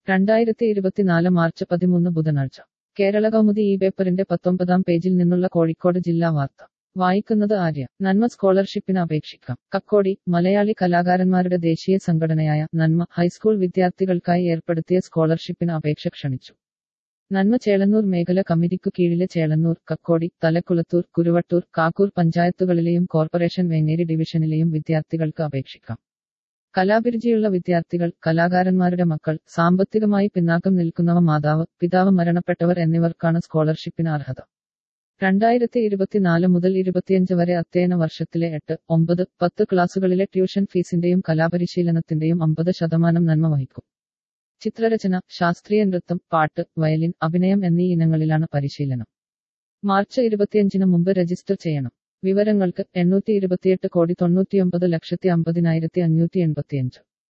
രണ്ടായിരത്തി ഇരുപത്തിനാല് മാർച്ച് പതിമൂന്ന് ബുധനാഴ്ച കേരള കൗമുദി ഈ പേപ്പറിന്റെ പത്തൊമ്പതാം പേജിൽ നിന്നുള്ള കോഴിക്കോട് ജില്ലാ വാർത്ത വായിക്കുന്നത് ആര്യ നന്മ സ്കോളർഷിപ്പിന് അപേക്ഷിക്കാം കക്കോടി മലയാളി കലാകാരന്മാരുടെ ദേശീയ സംഘടനയായ നന്മ ഹൈസ്കൂൾ വിദ്യാർത്ഥികൾക്കായി ഏർപ്പെടുത്തിയ സ്കോളർഷിപ്പിന് അപേക്ഷ ക്ഷണിച്ചു നന്മ ചേളന്നൂർ മേഖല കമ്മിറ്റിക്കു കീഴിലെ ചേളന്നൂർ കക്കോടി തലക്കുളത്തൂർ കുരുവട്ടൂർ കാക്കൂർ പഞ്ചായത്തുകളിലെയും കോർപ്പറേഷൻ വെങ്ങേരി ഡിവിഷനിലെയും വിദ്യാർത്ഥികൾക്ക് അപേക്ഷിക്കാം കലാഭിരുചിയുള്ള വിദ്യാർത്ഥികൾ കലാകാരന്മാരുടെ മക്കൾ സാമ്പത്തികമായി പിന്നാക്കം നിൽക്കുന്നവ മാതാവ് പിതാവ് മരണപ്പെട്ടവർ എന്നിവർക്കാണ് സ്കോളർഷിപ്പിന് അർഹത രണ്ടായിരത്തി ഇരുപത്തിനാല് മുതൽ ഇരുപത്തിയഞ്ച് വരെ അധ്യയന വർഷത്തിലെ എട്ട് ഒമ്പത് പത്ത് ക്ലാസുകളിലെ ട്യൂഷൻ ഫീസിന്റെയും കലാപരിശീലനത്തിന്റെയും അമ്പത് ശതമാനം നന്മ വഹിക്കും ചിത്രരചന ശാസ്ത്രീയ നൃത്തം പാട്ട് വയലിൻ അഭിനയം എന്നീ ഇനങ്ങളിലാണ് പരിശീലനം മാർച്ച് ഇരുപത്തിയഞ്ചിന് മുമ്പ് രജിസ്റ്റർ ചെയ്യണം വിവരങ്ങൾക്ക് എണ്ണൂറ്റി ഇരുപത്തിയെട്ട് കോടി തൊണ്ണൂറ്റിയൊമ്പത് ലക്ഷത്തി അമ്പതിനായിരത്തി അഞ്ഞൂറ്റി എൺപത്തിയഞ്ച്